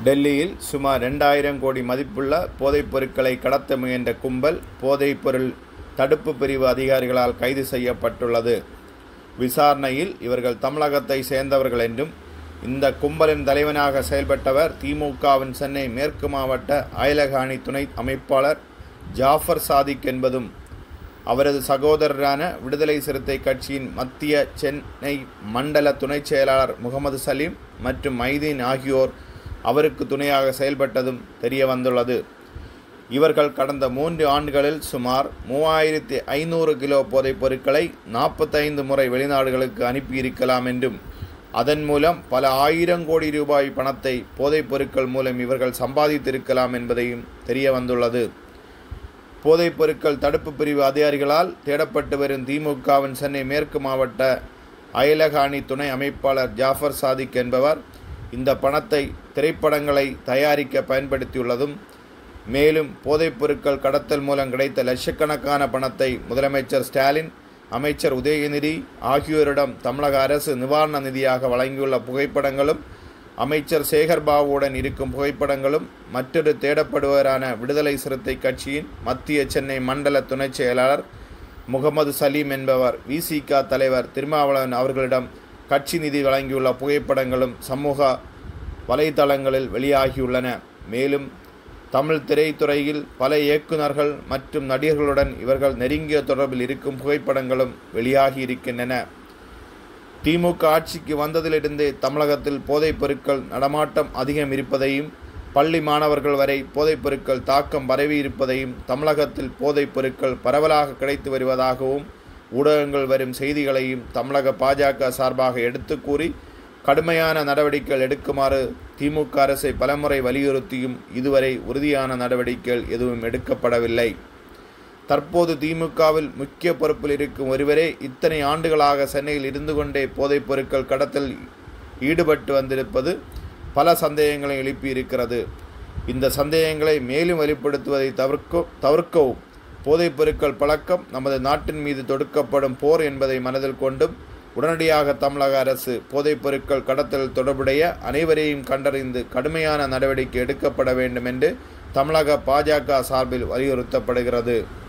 டெல்லியில் சுமார் ரெண்டாயிரம் கோடி மதிப்புள்ள போதைப் பொருட்களை கடத்த முயன்ற கும்பல் போதைப்பொருள் தடுப்பு பிரிவு அதிகாரிகளால் கைது செய்யப்பட்டுள்ளது விசாரணையில் இவர்கள் தமிழகத்தை சேர்ந்தவர்கள் என்றும் இந்த கும்பலின் தலைவனாக செயல்பட்டவர் திமுகவின் சென்னை மேற்கு மாவட்ட அயலகாணி துணை அமைப்பாளர் ஜாஃபர் சாதிக் என்பதும் அவரது சகோதரரான விடுதலை சிறுத்தை கட்சியின் மத்திய சென்னை மண்டல துணைச் செயலாளர் முகமது சலீம் மற்றும் மைதீன் ஆகியோர் அவருக்கு துணையாக செயல்பட்டதும் தெரிய வந்துள்ளது இவர்கள் கடந்த மூன்று ஆண்டுகளில் சுமார் மூவாயிரத்தி ஐநூறு கிலோ போதைப் பொருட்களை நாற்பத்தைந்து முறை வெளிநாடுகளுக்கு அனுப்பியிருக்கலாம் என்றும் அதன் மூலம் பல ஆயிரம் கோடி ரூபாய் பணத்தை போதைப் பொருட்கள் மூலம் இவர்கள் சம்பாதித்திருக்கலாம் என்பதையும் தெரிய வந்துள்ளது போதைப் பொருட்கள் தடுப்பு பிரிவு அதிகாரிகளால் தேடப்பட்டு வரும் திமுகவின் சென்னை மேற்கு மாவட்ட அயலகாணி துணை அமைப்பாளர் ஜாஃபர் சாதிக் என்பவர் இந்த பணத்தை திரைப்படங்களை தயாரிக்க பயன்படுத்தியுள்ளதும் மேலும் போதைப் பொருட்கள் கடத்தல் மூலம் கிடைத்த லட்சக்கணக்கான பணத்தை முதலமைச்சர் ஸ்டாலின் அமைச்சர் உதயநிதி ஆகியோரிடம் தமிழக அரசு நிவாரண நிதியாக வழங்கியுள்ள புகைப்படங்களும் அமைச்சர் சேகர்பாபுவுடன் இருக்கும் புகைப்படங்களும் மற்றொரு தேடப்படுவரான விடுதலை சிறுத்தை கட்சியின் மத்திய சென்னை மண்டல துணைச் செயலாளர் முகமது சலீம் என்பவர் விசிக தலைவர் திருமாவளவன் அவர்களிடம் கட்சி நிதி வழங்கியுள்ள புகைப்படங்களும் சமூக வலைதளங்களில் வெளியாகியுள்ளன மேலும் தமிழ் திரைத்துறையில் பல இயக்குநர்கள் மற்றும் நடிகர்களுடன் இவர்கள் நெருங்கிய தொடர்பில் இருக்கும் புகைப்படங்களும் வெளியாகி இருக்கின்றன திமுக ஆட்சிக்கு வந்ததிலிருந்தே தமிழகத்தில் போதைப் பொருட்கள் நடமாட்டம் அதிகம் இருப்பதையும் பள்ளி மாணவர்கள் வரை போதைப் பொருட்கள் தாக்கம் பரவி இருப்பதையும் தமிழகத்தில் போதைப் பொருட்கள் பரவலாக கிடைத்து வருவதாகவும் ஊடகங்கள் வரும் செய்திகளையும் தமிழக பாஜக சார்பாக எடுத்து கூறி கடுமையான நடவடிக்கைகள் எடுக்குமாறு திமுக அரசை பலமுறை வலியுறுத்தியும் இதுவரை உறுதியான நடவடிக்கைகள் எதுவும் எடுக்கப்படவில்லை தற்போது திமுகவில் முக்கிய பொறுப்பில் இருக்கும் ஒருவரே இத்தனை ஆண்டுகளாக சென்னையில் இருந்து கொண்டே போதைப் பொருட்கள் கடத்தல் ஈடுபட்டு வந்திருப்பது பல சந்தேகங்களை எழுப்பியிருக்கிறது இந்த சந்தேகங்களை மேலும் வெளிப்படுத்துவதை தவிர்க்க தவிர்க்கவும் போதைப் பொருட்கள் பழக்கம் நமது நாட்டின் மீது தொடுக்கப்படும் போர் என்பதை மனதில் கொண்டும் உடனடியாக தமிழக அரசு போதைப் பொருட்கள் கடத்தல் தொடர்புடைய அனைவரையும் கண்டறிந்து கடுமையான நடவடிக்கை எடுக்கப்பட வேண்டும் என்று தமிழக பாஜக சார்பில் வலியுறுத்தப்படுகிறது